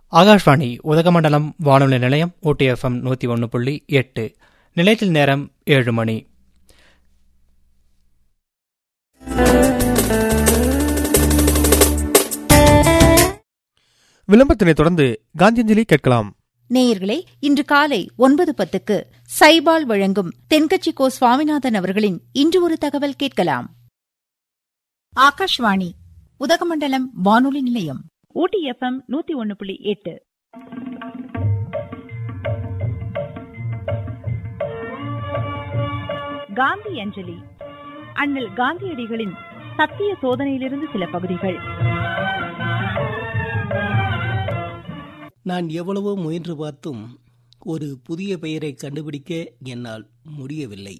ஆகாஷ்வாணி உதகமண்டலம் வானொலி நிலையம் ஊட்டி எஃப்எம் நூற்றி ஒன்று புள்ளி எட்டு நிலையத்தில் நேரம் ஏழு மணி விளம்பரத்தினை தொடர்ந்து காந்தியஞ்சலி கேட்கலாம் நேயர்களே இன்று காலை ஒன்பது பத்துக்கு சைபால் வழங்கும் தென்கட்சி கோ சுவாமிநாதன் அவர்களின் இன்று ஒரு தகவல் கேட்கலாம் ஆகாஷ்வாணி உதகமண்டலம் வானொலி நிலையம் ஊட்டி எஃப்எம் நூத்தி ஒன்னு புள்ளி எட்டு காந்தி அஞ்சலி அண்ணல் காந்தியடிகளின் சத்திய சோதனையிலிருந்து சில பகுதிகள் நான் எவ்வளவோ முயன்று பார்த்தும் ஒரு புதிய பெயரை கண்டுபிடிக்க என்னால் முடியவில்லை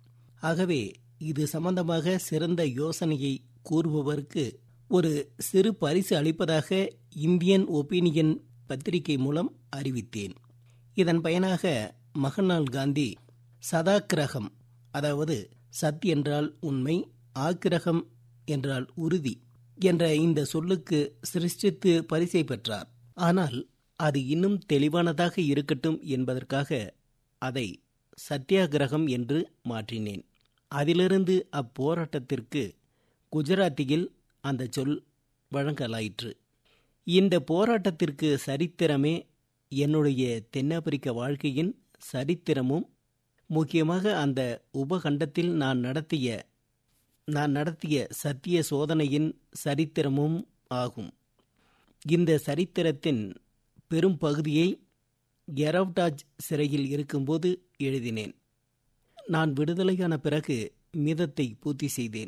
ஆகவே இது சம்பந்தமாக சிறந்த யோசனையை கூறுபவருக்கு ஒரு சிறு பரிசு அளிப்பதாக இந்தியன் ஒப்பீனியன் பத்திரிகை மூலம் அறிவித்தேன் இதன் பயனாக மகன்லால் காந்தி சதாக்கிரகம் அதாவது சத் என்றால் உண்மை ஆக்கிரகம் என்றால் உறுதி என்ற இந்த சொல்லுக்கு சிருஷ்டித்து பரிசை பெற்றார் ஆனால் அது இன்னும் தெளிவானதாக இருக்கட்டும் என்பதற்காக அதை சத்தியாகிரகம் என்று மாற்றினேன் அதிலிருந்து அப்போராட்டத்திற்கு குஜராத்தியில் அந்த சொல் வழங்கலாயிற்று இந்த போராட்டத்திற்கு சரித்திரமே என்னுடைய தென்னாப்பிரிக்க வாழ்க்கையின் சரித்திரமும் முக்கியமாக அந்த உபகண்டத்தில் நான் நடத்திய நான் நடத்திய சத்திய சோதனையின் சரித்திரமும் ஆகும் இந்த சரித்திரத்தின் பெரும் பகுதியை எரவ்டாஜ் சிறையில் இருக்கும்போது எழுதினேன் நான் விடுதலையான பிறகு மிதத்தை பூர்த்தி செய்தேன்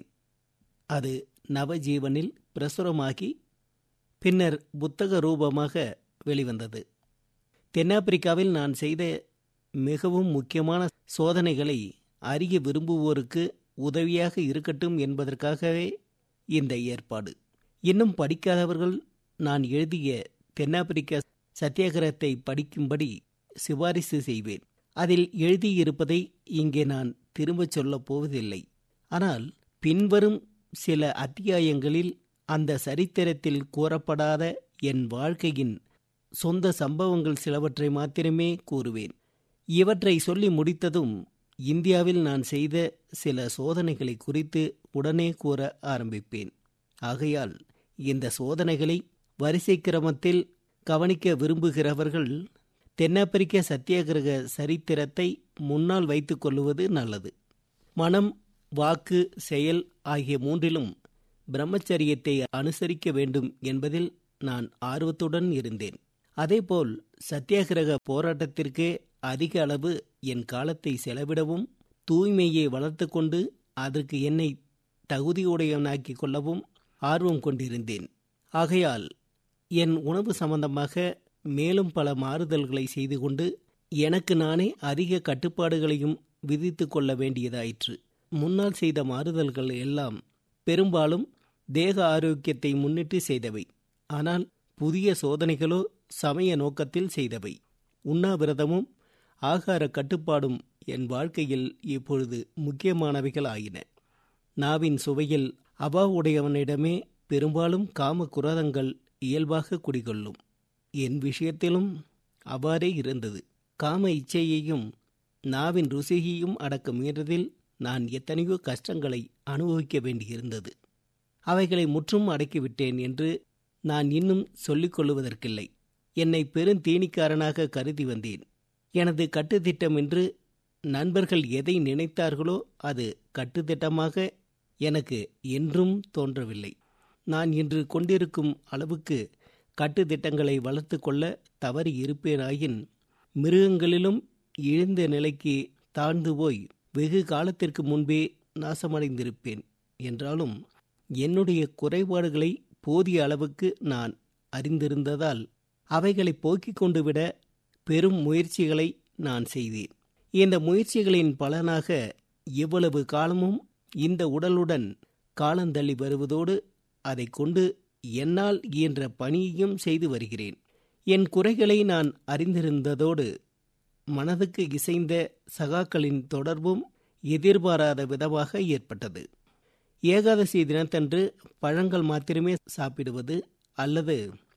அது நவஜீவனில் பிரசுரமாகி பின்னர் புத்தக ரூபமாக வெளிவந்தது தென்னாப்பிரிக்காவில் நான் செய்த மிகவும் முக்கியமான சோதனைகளை அறிய விரும்புவோருக்கு உதவியாக இருக்கட்டும் என்பதற்காகவே இந்த ஏற்பாடு இன்னும் படிக்காதவர்கள் நான் எழுதிய தென்னாப்பிரிக்க சத்தியாகிரகத்தை படிக்கும்படி சிபாரிசு செய்வேன் அதில் எழுதியிருப்பதை இங்கே நான் திரும்பச் சொல்லப் போவதில்லை ஆனால் பின்வரும் சில அத்தியாயங்களில் அந்த சரித்திரத்தில் கூறப்படாத என் வாழ்க்கையின் சொந்த சம்பவங்கள் சிலவற்றை மாத்திரமே கூறுவேன் இவற்றை சொல்லி முடித்ததும் இந்தியாவில் நான் செய்த சில சோதனைகளை குறித்து உடனே கூற ஆரம்பிப்பேன் ஆகையால் இந்த சோதனைகளை வரிசை கிரமத்தில் கவனிக்க விரும்புகிறவர்கள் தென்னாப்பிரிக்க சத்தியாகிரக சரித்திரத்தை முன்னால் வைத்துக் கொள்ளுவது நல்லது மனம் வாக்கு செயல் ஆகிய மூன்றிலும் பிரம்மச்சரியத்தை அனுசரிக்க வேண்டும் என்பதில் நான் ஆர்வத்துடன் இருந்தேன் அதேபோல் சத்தியாகிரக போராட்டத்திற்கே அதிக அளவு என் காலத்தை செலவிடவும் தூய்மையை வளர்த்து கொண்டு அதற்கு என்னை தகுதியுடையவனாக்கிக் கொள்ளவும் ஆர்வம் கொண்டிருந்தேன் ஆகையால் என் உணவு சம்பந்தமாக மேலும் பல மாறுதல்களை செய்து கொண்டு எனக்கு நானே அதிக கட்டுப்பாடுகளையும் விதித்து கொள்ள வேண்டியதாயிற்று முன்னால் செய்த மாறுதல்கள் எல்லாம் பெரும்பாலும் தேக ஆரோக்கியத்தை முன்னிட்டு செய்தவை ஆனால் புதிய சோதனைகளோ சமய நோக்கத்தில் செய்தவை உண்ணாவிரதமும் ஆகார கட்டுப்பாடும் என் வாழ்க்கையில் இப்பொழுது முக்கியமானவைகள் ஆயின நாவின் சுவையில் அபாவுடையவனிடமே பெரும்பாலும் காம குரதங்கள் இயல்பாக குடிகொள்ளும் என் விஷயத்திலும் அவ்வாறே இருந்தது காம இச்சையையும் நாவின் ருசியையும் அடக்க முயன்றதில் நான் எத்தனையோ கஷ்டங்களை அனுபவிக்க வேண்டியிருந்தது அவைகளை முற்றும் அடக்கிவிட்டேன் என்று நான் இன்னும் சொல்லிக் கொள்ளுவதற்கில்லை என்னை பெருந்தீனிக்காரனாக கருதி வந்தேன் எனது கட்டுத்திட்டம் என்று நண்பர்கள் எதை நினைத்தார்களோ அது கட்டுத்திட்டமாக எனக்கு என்றும் தோன்றவில்லை நான் இன்று கொண்டிருக்கும் அளவுக்கு கட்டுத்திட்டங்களை வளர்த்து கொள்ள தவறி இருப்பேனாயின் மிருகங்களிலும் இழிந்த நிலைக்கு தாழ்ந்து போய் வெகு காலத்திற்கு முன்பே நாசமடைந்திருப்பேன் என்றாலும் என்னுடைய குறைபாடுகளை போதிய அளவுக்கு நான் அறிந்திருந்ததால் அவைகளை போக்கிக் கொண்டு விட பெரும் முயற்சிகளை நான் செய்தேன் இந்த முயற்சிகளின் பலனாக இவ்வளவு காலமும் இந்த உடலுடன் காலந்தள்ளி வருவதோடு அதை கொண்டு என்னால் இயன்ற பணியையும் செய்து வருகிறேன் என் குறைகளை நான் அறிந்திருந்ததோடு மனதுக்கு இசைந்த சகாக்களின் தொடர்பும் எதிர்பாராத விதமாக ஏற்பட்டது ஏகாதசி தினத்தன்று பழங்கள் மாத்திரமே சாப்பிடுவது அல்லது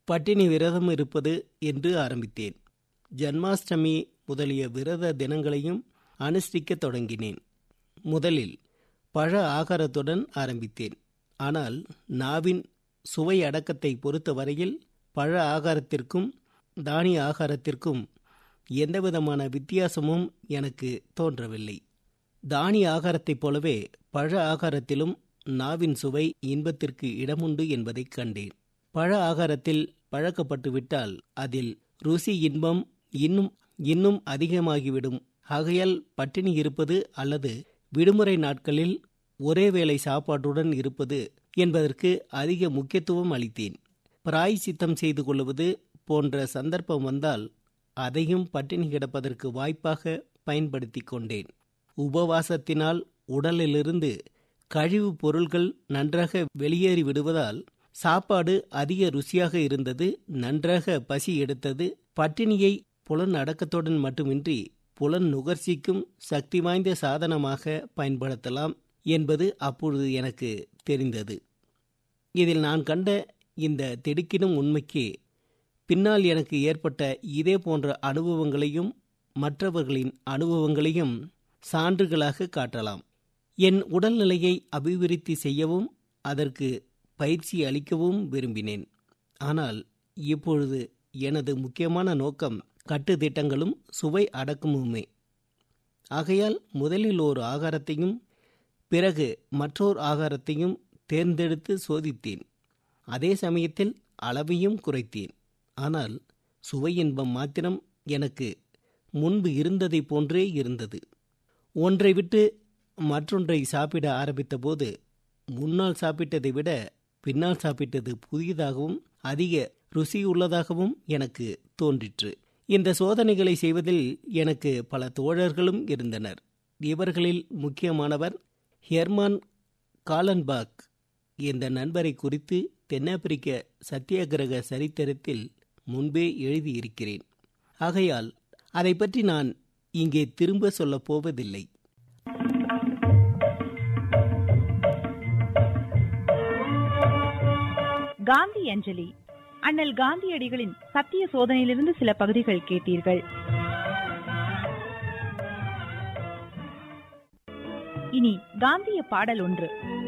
பட்டினி விரதம் இருப்பது என்று ஆரம்பித்தேன் ஜன்மாஷ்டமி முதலிய விரத தினங்களையும் அனுஷ்டிக்கத் தொடங்கினேன் முதலில் பழ ஆகாரத்துடன் ஆரம்பித்தேன் ஆனால் நாவின் சுவை அடக்கத்தை பொறுத்தவரையில் பழ ஆகாரத்திற்கும் தானிய ஆகாரத்திற்கும் எந்தவிதமான வித்தியாசமும் எனக்கு தோன்றவில்லை தானிய ஆகாரத்தைப் போலவே பழ ஆகாரத்திலும் நாவின் சுவை இன்பத்திற்கு இடமுண்டு என்பதைக் கண்டேன் பழ ஆகாரத்தில் பழக்கப்பட்டு விட்டால் அதில் ருசி இன்பம் இன்னும் இன்னும் அதிகமாகிவிடும் ஆகையால் பட்டினி இருப்பது அல்லது விடுமுறை நாட்களில் ஒரே வேளை சாப்பாட்டுடன் இருப்பது என்பதற்கு அதிக முக்கியத்துவம் அளித்தேன் பிராய் சித்தம் செய்து கொள்வது போன்ற சந்தர்ப்பம் வந்தால் அதையும் பட்டினி கிடப்பதற்கு வாய்ப்பாக பயன்படுத்தி கொண்டேன் உபவாசத்தினால் உடலிலிருந்து கழிவுப் பொருள்கள் நன்றாக வெளியேறி விடுவதால் சாப்பாடு அதிக ருசியாக இருந்தது நன்றாக பசி எடுத்தது பட்டினியை புலன் அடக்கத்துடன் மட்டுமின்றி புலன் நுகர்ச்சிக்கும் சக்தி வாய்ந்த சாதனமாக பயன்படுத்தலாம் என்பது அப்பொழுது எனக்கு தெரிந்தது இதில் நான் கண்ட இந்த திடுக்கிடும் உண்மைக்கு பின்னால் எனக்கு ஏற்பட்ட இதே போன்ற அனுபவங்களையும் மற்றவர்களின் அனுபவங்களையும் சான்றுகளாக காட்டலாம் என் உடல்நிலையை அபிவிருத்தி செய்யவும் அதற்கு பயிற்சி அளிக்கவும் விரும்பினேன் ஆனால் இப்பொழுது எனது முக்கியமான நோக்கம் கட்டுத்திட்டங்களும் சுவை அடக்கமுமே ஆகையால் முதலில் ஒரு ஆகாரத்தையும் பிறகு மற்றொரு ஆகாரத்தையும் தேர்ந்தெடுத்து சோதித்தேன் அதே சமயத்தில் அளவையும் குறைத்தேன் ஆனால் சுவை இன்பம் மாத்திரம் எனக்கு முன்பு இருந்ததைப் போன்றே இருந்தது ஒன்றை விட்டு மற்றொன்றை சாப்பிட ஆரம்பித்த போது முன்னால் சாப்பிட்டதை விட பின்னால் சாப்பிட்டது புதியதாகவும் அதிக ருசியுள்ளதாகவும் எனக்கு தோன்றிற்று இந்த சோதனைகளை செய்வதில் எனக்கு பல தோழர்களும் இருந்தனர் இவர்களில் முக்கியமானவர் ஹெர்மான் காலன்பாக் இந்த நண்பரை குறித்து தென்னாப்பிரிக்க சத்தியாகிரக சரித்திரத்தில் முன்பே எழுதியிருக்கிறேன் ஆகையால் அதை பற்றி நான் இங்கே திரும்ப சொல்லப் போவதில்லை காந்தி அஞ்சலி அண்ணல் காந்தியடிகளின் சத்திய சோதனையிலிருந்து சில பகுதிகள் கேட்டீர்கள் இனி காந்திய பாடல் ஒன்று